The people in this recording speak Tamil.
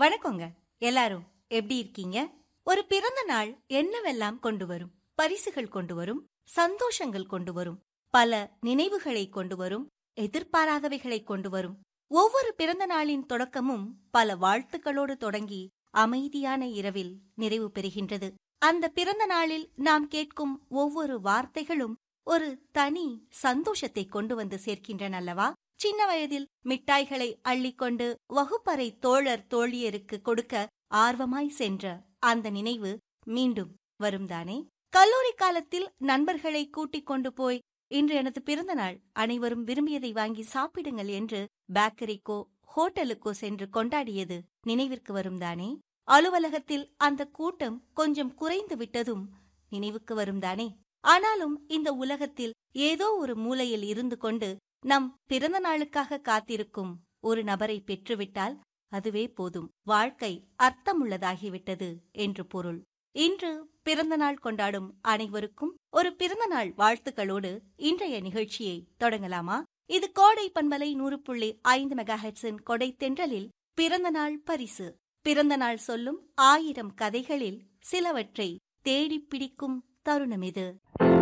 வணக்கங்க எல்லாரும் எப்படி இருக்கீங்க ஒரு பிறந்த நாள் என்னவெல்லாம் கொண்டு வரும் பரிசுகள் கொண்டு வரும் சந்தோஷங்கள் கொண்டு வரும் பல நினைவுகளை கொண்டு வரும் எதிர்பாராதவைகளை கொண்டு வரும் ஒவ்வொரு பிறந்த நாளின் தொடக்கமும் பல வாழ்த்துக்களோடு தொடங்கி அமைதியான இரவில் நிறைவு பெறுகின்றது அந்த பிறந்த நாளில் நாம் கேட்கும் ஒவ்வொரு வார்த்தைகளும் ஒரு தனி சந்தோஷத்தை கொண்டு வந்து சேர்க்கின்றன அல்லவா சின்ன வயதில் மிட்டாய்களை அள்ளிக்கொண்டு வகுப்பறை தோழர் தோழியருக்கு கொடுக்க ஆர்வமாய் சென்ற அந்த நினைவு மீண்டும் வரும்தானே கல்லூரி காலத்தில் நண்பர்களை கூட்டிக் கொண்டு போய் இன்று எனது பிறந்த நாள் அனைவரும் விரும்பியதை வாங்கி சாப்பிடுங்கள் என்று பேக்கரிக்கோ ஹோட்டலுக்கோ சென்று கொண்டாடியது நினைவிற்கு வரும்தானே அலுவலகத்தில் அந்த கூட்டம் கொஞ்சம் குறைந்து விட்டதும் நினைவுக்கு வரும்தானே ஆனாலும் இந்த உலகத்தில் ஏதோ ஒரு மூலையில் இருந்து கொண்டு நம் பிறந்த நாளுக்காக காத்திருக்கும் ஒரு நபரை பெற்றுவிட்டால் அதுவே போதும் வாழ்க்கை அர்த்தமுள்ளதாகிவிட்டது என்று பொருள் இன்று பிறந்த நாள் கொண்டாடும் அனைவருக்கும் ஒரு பிறந்த நாள் வாழ்த்துக்களோடு இன்றைய நிகழ்ச்சியை தொடங்கலாமா இது கோடை பண்பலை நூறு புள்ளி ஐந்து மெகாஹெட்ஸின் கொடை தென்றலில் பிறந்த நாள் பரிசு பிறந்த நாள் சொல்லும் ஆயிரம் கதைகளில் சிலவற்றை தேடிப் பிடிக்கும் தருணம் இது